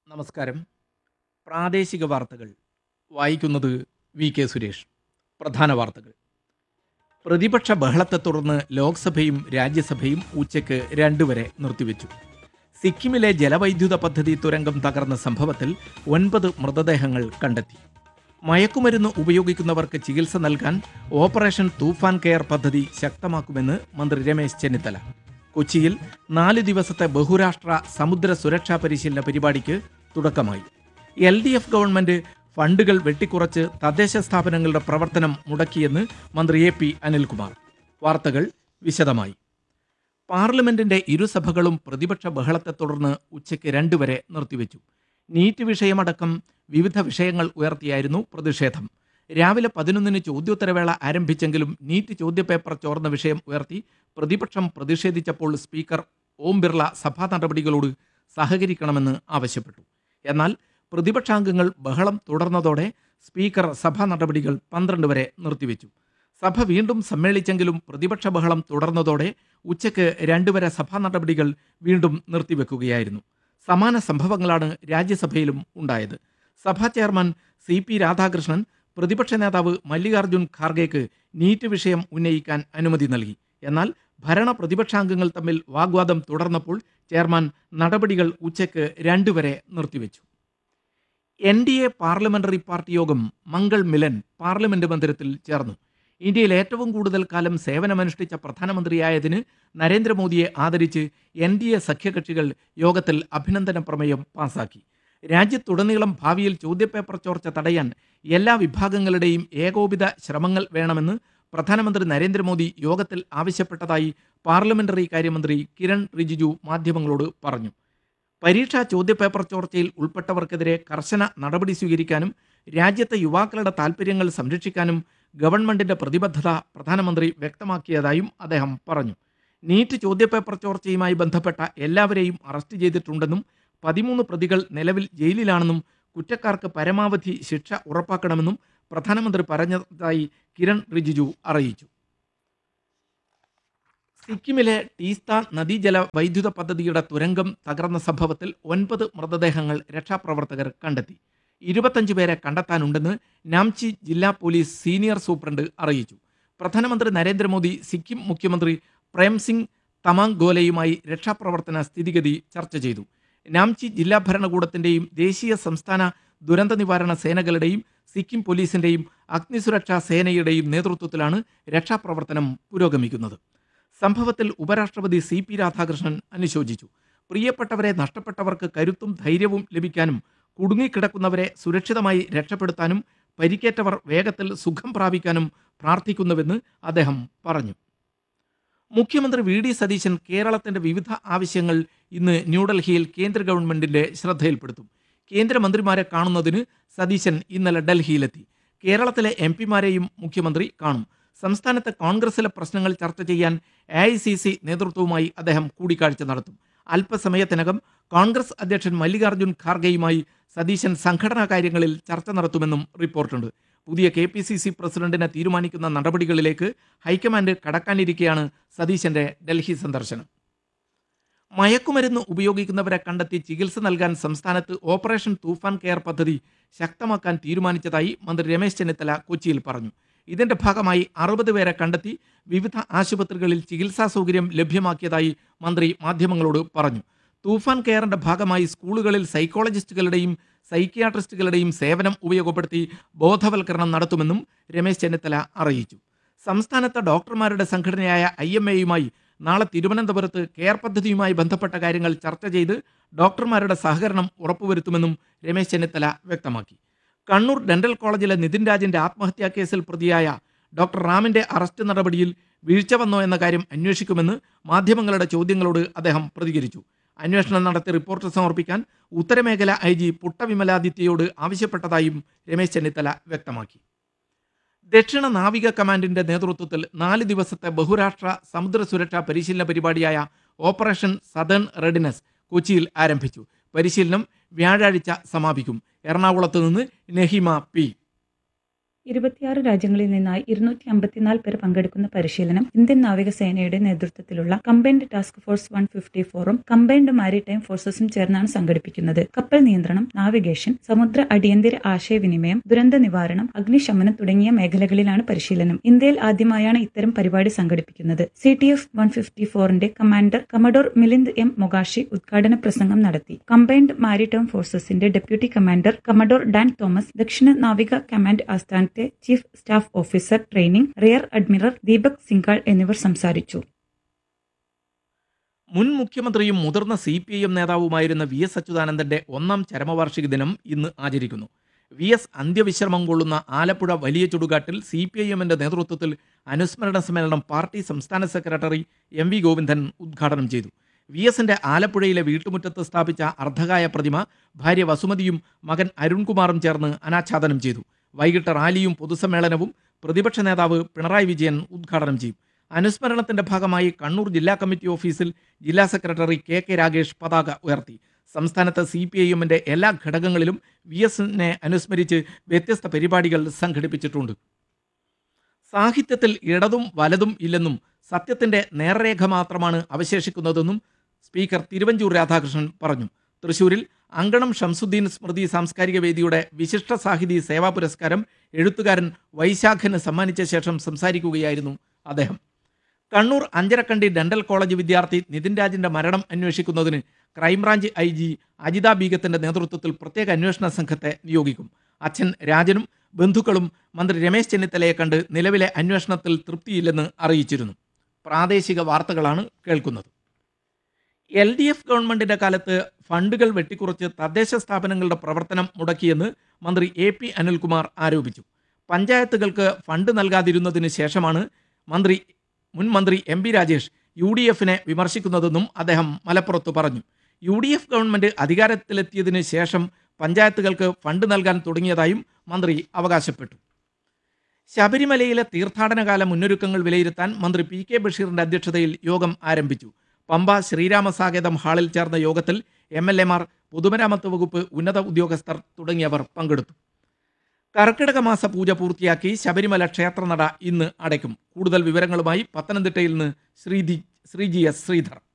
നമസ്കാരം പ്രാദേശിക വാർത്തകൾ വായിക്കുന്നത് വി കെ സുരേഷ് പ്രധാന വാർത്തകൾ പ്രതിപക്ഷ ബഹളത്തെ തുടർന്ന് ലോക്സഭയും രാജ്യസഭയും ഉച്ചയ്ക്ക് രണ്ടുവരെ നിർത്തിവെച്ചു സിക്കിമിലെ ജലവൈദ്യുത പദ്ധതി തുരങ്കം തകർന്ന സംഭവത്തിൽ ഒൻപത് മൃതദേഹങ്ങൾ കണ്ടെത്തി മയക്കുമരുന്ന് ഉപയോഗിക്കുന്നവർക്ക് ചികിത്സ നൽകാൻ ഓപ്പറേഷൻ തൂഫാൻ കെയർ പദ്ധതി ശക്തമാക്കുമെന്ന് മന്ത്രി രമേശ് ചെന്നിത്തല കൊച്ചിയിൽ നാല് ദിവസത്തെ ബഹുരാഷ്ട്ര സമുദ്ര സുരക്ഷാ പരിശീലന പരിപാടിക്ക് തുടക്കമായി എൽ ഡി എഫ് ഗവൺമെന്റ് ഫണ്ടുകൾ വെട്ടിക്കുറച്ച് തദ്ദേശ സ്ഥാപനങ്ങളുടെ പ്രവർത്തനം മുടക്കിയെന്ന് മന്ത്രി എ പി അനിൽകുമാർ വാർത്തകൾ വിശദമായി പാർലമെന്റിന്റെ ഇരുസഭകളും പ്രതിപക്ഷ ബഹളത്തെ തുടർന്ന് ഉച്ചയ്ക്ക് രണ്ടുവരെ നിർത്തിവെച്ചു നീറ്റ് വിഷയമടക്കം വിവിധ വിഷയങ്ങൾ ഉയർത്തിയായിരുന്നു പ്രതിഷേധം രാവിലെ പതിനൊന്നിന് ചോദ്യോത്തരവേള ആരംഭിച്ചെങ്കിലും നീറ്റ് ചോദ്യപേപ്പർ ചോർന്ന വിഷയം ഉയർത്തി പ്രതിപക്ഷം പ്രതിഷേധിച്ചപ്പോൾ സ്പീക്കർ ഓം ബിർള സഭാ നടപടികളോട് സഹകരിക്കണമെന്ന് ആവശ്യപ്പെട്ടു എന്നാൽ പ്രതിപക്ഷാംഗങ്ങൾ ബഹളം തുടർന്നതോടെ സ്പീക്കർ സഭാ നടപടികൾ പന്ത്രണ്ട് വരെ നിർത്തിവെച്ചു സഭ വീണ്ടും സമ്മേളിച്ചെങ്കിലും പ്രതിപക്ഷ ബഹളം തുടർന്നതോടെ ഉച്ചയ്ക്ക് രണ്ടുവരെ സഭാ നടപടികൾ വീണ്ടും നിർത്തിവെക്കുകയായിരുന്നു സമാന സംഭവങ്ങളാണ് രാജ്യസഭയിലും ഉണ്ടായത് സഭാ ചെയർമാൻ സി പി രാധാകൃഷ്ണൻ പ്രതിപക്ഷ നേതാവ് മല്ലികാർജുൻ ഖാർഗെക്ക് നീറ്റ് വിഷയം ഉന്നയിക്കാൻ അനുമതി നൽകി എന്നാൽ ഭരണ പ്രതിപക്ഷാംഗങ്ങൾ തമ്മിൽ വാഗ്വാദം തുടർന്നപ്പോൾ ചെയർമാൻ നടപടികൾ ഉച്ചയ്ക്ക് രണ്ടുവരെ നിർത്തിവെച്ചു N D A parliamentary party യോഗം മംഗൾ മിലൻ പാർലമെന്റ് മന്ദിരത്തിൽ ചേർന്നു ഇന്ത്യയിൽ ഏറ്റവും കൂടുതൽ കാലം സേവനമനുഷ്ഠിച്ച പ്രധാനമന്ത്രിയായതിന് നരേന്ദ്രമോദിയെ ആദരിച്ച് എൻ ഡി എ സഖ്യകക്ഷികൾ യോഗത്തിൽ അഭിനന്ദന പ്രമേയം പാസാക്കി രാജ്യത്തുടനീളം ഭാവിയിൽ ചോദ്യപേപ്പർ ചോർച്ച തടയാൻ എല്ലാ വിഭാഗങ്ങളുടെയും ഏകോപിത ശ്രമങ്ങൾ വേണമെന്ന് പ്രധാനമന്ത്രി നരേന്ദ്രമോദി യോഗത്തിൽ ആവശ്യപ്പെട്ടതായി പാർലമെന്ററി കാര്യമന്ത്രി കിരൺ റിജിജു മാധ്യമങ്ങളോട് പറഞ്ഞു പരീക്ഷാ ചോദ്യപേപ്പർ ചോർച്ചയിൽ ഉൾപ്പെട്ടവർക്കെതിരെ കർശന നടപടി സ്വീകരിക്കാനും രാജ്യത്തെ യുവാക്കളുടെ താൽപ്പര്യങ്ങൾ സംരക്ഷിക്കാനും ഗവൺമെന്റിന്റെ പ്രതിബദ്ധത പ്രധാനമന്ത്രി വ്യക്തമാക്കിയതായും അദ്ദേഹം പറഞ്ഞു നീറ്റ് ചോദ്യപേപ്പർ ചോർച്ചയുമായി ബന്ധപ്പെട്ട എല്ലാവരെയും അറസ്റ്റ് ചെയ്തിട്ടുണ്ടെന്നും പതിമൂന്ന് പ്രതികൾ നിലവിൽ ജയിലിലാണെന്നും കുറ്റക്കാർക്ക് പരമാവധി ശിക്ഷ ഉറപ്പാക്കണമെന്നും പ്രധാനമന്ത്രി പറഞ്ഞതായി കിരൺ റിജിജു അറിയിച്ചു സിക്കിമിലെ ടീസ്ത നദീജല വൈദ്യുത പദ്ധതിയുടെ തുരങ്കം തകർന്ന സംഭവത്തിൽ ഒൻപത് മൃതദേഹങ്ങൾ രക്ഷാപ്രവർത്തകർ കണ്ടെത്തി ഇരുപത്തഞ്ച് പേരെ കണ്ടെത്താനുണ്ടെന്ന് നാംചി ജില്ലാ പോലീസ് സീനിയർ സൂപ്രണ്ട് അറിയിച്ചു പ്രധാനമന്ത്രി നരേന്ദ്രമോദി സിക്കിം മുഖ്യമന്ത്രി പ്രേംസിംഗ് തമാങ് ഗോലയുമായി രക്ഷാപ്രവർത്തന സ്ഥിതിഗതി ചർച്ച ചെയ്തു നാംചി ജില്ലാ ഭരണകൂടത്തിന്റെയും ദേശീയ സംസ്ഥാന ദുരന്ത നിവാരണ സേനകളുടെയും സിക്കിം പോലീസിന്റെയും അഗ്നിസുരക്ഷാ സേനയുടെയും നേതൃത്വത്തിലാണ് രക്ഷാപ്രവർത്തനം പുരോഗമിക്കുന്നത് സംഭവത്തിൽ ഉപരാഷ്ട്രപതി സി പി രാധാകൃഷ്ണൻ അനുശോചിച്ചു പ്രിയപ്പെട്ടവരെ നഷ്ടപ്പെട്ടവർക്ക് കരുത്തും ധൈര്യവും ലഭിക്കാനും കുടുങ്ങിക്കിടക്കുന്നവരെ സുരക്ഷിതമായി രക്ഷപ്പെടുത്താനും പരിക്കേറ്റവർ വേഗത്തിൽ സുഖം പ്രാപിക്കാനും പ്രാർത്ഥിക്കുന്നുവെന്ന് അദ്ദേഹം പറഞ്ഞു മുഖ്യമന്ത്രി വി ഡി സതീശൻ കേരളത്തിന്റെ വിവിധ ആവശ്യങ്ങൾ ഇന്ന് ന്യൂഡൽഹിയിൽ കേന്ദ്ര ഗവൺമെന്റിന്റെ ശ്രദ്ധയിൽപ്പെടുത്തും കേന്ദ്രമന്ത്രിമാരെ കാണുന്നതിന് സതീശൻ ഇന്നലെ ഡൽഹിയിലെത്തി കേരളത്തിലെ എം പിമാരെയും മുഖ്യമന്ത്രി കാണും സംസ്ഥാനത്തെ കോൺഗ്രസിലെ പ്രശ്നങ്ങൾ ചർച്ച ചെയ്യാൻ എ ഐ സി സി നേതൃത്വവുമായി അദ്ദേഹം കൂടിക്കാഴ്ച നടത്തും അല്പസമയത്തിനകം കോൺഗ്രസ് അധ്യക്ഷൻ മല്ലികാർജ്ജുൻ ഖാർഗെയുമായി സതീശൻ സംഘടനാ കാര്യങ്ങളിൽ ചർച്ച നടത്തുമെന്നും റിപ്പോർട്ടുണ്ട് പുതിയ കെ പി സി സി പ്രസിഡന്റിനെ തീരുമാനിക്കുന്ന നടപടികളിലേക്ക് ഹൈക്കമാൻഡ് കടക്കാനിരിക്കെയാണ് സതീശന്റെ ഡൽഹി സന്ദർശനം മയക്കുമരുന്ന് ഉപയോഗിക്കുന്നവരെ കണ്ടെത്തി ചികിത്സ നൽകാൻ സംസ്ഥാനത്ത് ഓപ്പറേഷൻ തൂഫാൻ കെയർ പദ്ധതി ശക്തമാക്കാൻ തീരുമാനിച്ചതായി മന്ത്രി രമേശ് ചെന്നിത്തല കൊച്ചിയിൽ പറഞ്ഞു ഇതിന്റെ ഭാഗമായി അറുപത് പേരെ കണ്ടെത്തി വിവിധ ആശുപത്രികളിൽ ചികിത്സാ സൗകര്യം ലഭ്യമാക്കിയതായി മന്ത്രി മാധ്യമങ്ങളോട് പറഞ്ഞു തൂഫാൻ കെയറിന്റെ ഭാഗമായി സ്കൂളുകളിൽ സൈക്കോളജിസ്റ്റുകളുടെയും സൈക്കിയാട്രിസ്റ്റുകളുടെയും സേവനം ഉപയോഗപ്പെടുത്തി ബോധവൽക്കരണം നടത്തുമെന്നും രമേശ് ചെന്നിത്തല അറിയിച്ചു സംസ്ഥാനത്തെ ഡോക്ടർമാരുടെ സംഘടനയായ ഐ എം എയുമായി നാളെ തിരുവനന്തപുരത്ത് കെയർ പദ്ധതിയുമായി ബന്ധപ്പെട്ട കാര്യങ്ങൾ ചർച്ച ചെയ്ത് ഡോക്ടർമാരുടെ സഹകരണം ഉറപ്പുവരുത്തുമെന്നും രമേശ് ചെന്നിത്തല വ്യക്തമാക്കി കണ്ണൂർ ഡെന്റൽ കോളേജിലെ നിതിൻ രാജിന്റെ ആത്മഹത്യാ കേസിൽ പ്രതിയായ ഡോക്ടർ റാമിന്റെ അറസ്റ്റ് നടപടിയിൽ വീഴ്ച വന്നോ എന്ന കാര്യം അന്വേഷിക്കുമെന്ന് മാധ്യമങ്ങളുടെ ചോദ്യങ്ങളോട് അദ്ദേഹം പ്രതികരിച്ചു അന്വേഷണം നടത്തി റിപ്പോർട്ട് സമർപ്പിക്കാൻ ഉത്തരമേഖല ഐ ജി പുട്ടവിമലാദിത്യയോട് ആവശ്യപ്പെട്ടതായും രമേശ് ചെന്നിത്തല വ്യക്തമാക്കി ദക്ഷിണ നാവിക കമാൻഡിന്റെ നേതൃത്വത്തിൽ നാല് ദിവസത്തെ ബഹുരാഷ്ട്ര സമുദ്ര സുരക്ഷാ പരിശീലന പരിപാടിയായ ഓപ്പറേഷൻ സദേൺ റെഡിനസ് കൊച്ചിയിൽ ആരംഭിച്ചു പരിശീലനം വ്യാഴാഴ്ച സമാപിക്കും എറണാകുളത്ത് നിന്ന് നെഹിമ പി ഇരുപത്തിയാറ് രാജ്യങ്ങളിൽ നിന്നായി ഇരുന്നൂറ്റി അമ്പത്തിനാല് പേർ പങ്കെടുക്കുന്ന പരിശീലനം ഇന്ത്യൻ നാവികസേനയുടെ നേതൃത്വത്തിലുള്ള combined task force one fifty ഫോറും കമ്പൈൻഡ് മാരിടൈം ഫോഴ്സസും ചേർന്നാണ് സംഘടിപ്പിക്കുന്നത് കപ്പൽ നിയന്ത്രണം നാവിഗേഷൻ സമുദ്ര അടിയന്തര ആശയവിനിമയം ദുരന്ത നിവാരണം അഗ്നിശമനം തുടങ്ങിയ മേഖലകളിലാണ് പരിശീലനം ഇന്ത്യയിൽ ആദ്യമായാണ് ഇത്തരം പരിപാടി സംഘടിപ്പിക്കുന്നത് C T F one fifty ഫോറിന്റെ commander commodore Milind M Mogashi ഉദ്ഘാടന പ്രസംഗം നടത്തി കമ്പൈൻഡ് മാരിടൈം ഫോഴ്സസിന്റെ deputy commander commodore Dan Thomas ദക്ഷിണ നാവിക കമാൻഡ് ആസ്ഥാനത്തെ chief staff officer training rear admiral Deepak Singhal എന്നിവർ സംസാരിച്ചു മുൻ മുഖ്യമന്ത്രിയും മുതിർന്ന സി പി ഐ എം നേതാവുമായിരുന്ന വി എസ് അച്യുതാനന്ദന്റെ ഒന്നാം ചരമവാർഷിക ദിനം ഇന്ന് ആചരിക്കുന്നു വി എസ് അന്ത്യവിശ്രമം കൊള്ളുന്ന ആലപ്പുഴ വലിയ ചുടുകാട്ടിൽ സി പി ഐ എമ്മിന്റെ നേതൃത്വത്തിൽ അനുസ്മരണ സമ്മേളനം പാർട്ടി സംസ്ഥാന സെക്രട്ടറി എം വി ഗോവിന്ദൻ ഉദ്ഘാടനം ചെയ്തു വി എസിന്റെ ആലപ്പുഴയിലെ വീട്ടുമുറ്റത്ത് സ്ഥാപിച്ച അർദ്ധകായ പ്രതിമ ഭാര്യ വസുമതിയും മകൻ അരുൺകുമാറും ചേർന്ന് അനാച്ഛാദനം ചെയ്തു വൈകിട്ട് റാലിയും പൊതുസമ്മേളനവും പ്രതിപക്ഷ നേതാവ് പിണറായി വിജയൻ ഉദ്ഘാടനം ചെയ്യും അനുസ്മരണത്തിന്റെ ഭാഗമായി കണ്ണൂർ ജില്ലാ കമ്മിറ്റി ഓഫീസിൽ ജില്ലാ സെക്രട്ടറി കെ കെ രാഗേഷ് പതാക ഉയർത്തി സംസ്ഥാനത്ത് സി പി ഐ എമ്മിന്റെ എല്ലാ ഘടകങ്ങളിലും വി എസിനെ അനുസ്മരിച്ച് വ്യത്യസ്ത പരിപാടികൾ സംഘടിപ്പിച്ചിട്ടുണ്ട് സാഹിത്യത്തിൽ ഇടതും വലതും ഇല്ലെന്നും സത്യത്തിന്റെ നേർരേഖ മാത്രമാണ് അവശേഷിക്കുന്നതെന്നും സ്പീക്കർ തിരുവഞ്ചൂർ രാധാകൃഷ്ണൻ പറഞ്ഞു തൃശൂരിൽ അങ്കണം ഷംസുദ്ദീൻ സ്മൃതി സാംസ്കാരിക വേദിയുടെ വിശിഷ്ട സാഹിതി സേവാ പുരസ്കാരം എഴുത്തുകാരൻ വൈശാഖന് സമ്മാനിച്ച ശേഷം സംസാരിക്കുകയായിരുന്നു അദ്ദേഹം കണ്ണൂർ അഞ്ചരക്കണ്ടി ഡെന്റൽ കോളേജ് വിദ്യാർത്ഥി നിതിൻ രാജിന്റെ മരണം അന്വേഷിക്കുന്നതിന് ക്രൈംബ്രാഞ്ച് ഐ ജി അജിത ബീഗത്തിന്റെ നേതൃത്വത്തിൽ പ്രത്യേക അന്വേഷണ സംഘത്തെ നിയോഗിക്കും അച്ഛൻ രാജനും ബന്ധുക്കളും മന്ത്രി രമേശ് ചെന്നിത്തലയെ കണ്ട് നിലവിലെ അന്വേഷണത്തിൽ തൃപ്തിയില്ലെന്ന് അറിയിച്ചിരുന്നു പ്രാദേശിക വാർത്തകളാണ് കേൾക്കുന്നത് എൽ ഡി എഫ് ഗവൺമെന്റിന്റെ കാലത്ത് ഫണ്ടുകൾ വെട്ടിക്കുറച്ച് തദ്ദേശ സ്ഥാപനങ്ങളുടെ പ്രവർത്തനം മുടക്കിയെന്ന് മന്ത്രി എ പി അനിൽകുമാർ ആരോപിച്ചു പഞ്ചായത്തുകൾക്ക് ഫണ്ട് നൽകാതിരുന്നതിന് ശേഷമാണ് മന്ത്രി മുൻ മന്ത്രി M P Rajesh U D എഫിനെ വിമർശിക്കുന്നതെന്നും അദ്ദേഹം മലപ്പുറത്ത് പറഞ്ഞു യു ഡി എഫ് ഗവൺമെന്റ് അധികാരത്തിലെത്തിയതിന് ശേഷം പഞ്ചായത്തുകൾക്ക് ഫണ്ട് നൽകാൻ തുടങ്ങിയതായും മന്ത്രി അവകാശപ്പെട്ടു ശബരിമലയിലെ തീർത്ഥാടനകാല മുന്നൊരുക്കങ്ങൾ വിലയിരുത്താൻ മന്ത്രി പി കെ ബഷീറിന്റെ അധ്യക്ഷതയിൽ യോഗം ആരംഭിച്ചു പമ്പ ശ്രീരാമസാകേതം ഹാളിൽ ചേർന്ന യോഗത്തിൽ എം എൽ എമാർ പൊതുമരാമത്ത് വകുപ്പ് ഉന്നത ഉദ്യോഗസ്ഥർ തുടങ്ങിയവർ പങ്കെടുത്തു കർക്കിടക മാസ പൂജ പൂർത്തിയാക്കി ശബരിമല ക്ഷേത്രനട ഇന്ന് അടയ്ക്കും കൂടുതൽ വിവരങ്ങളുമായി പത്തനംതിട്ടയിൽ നിന്ന് ശ്രീധി ശ്രീജി എസ് ശ്രീധർ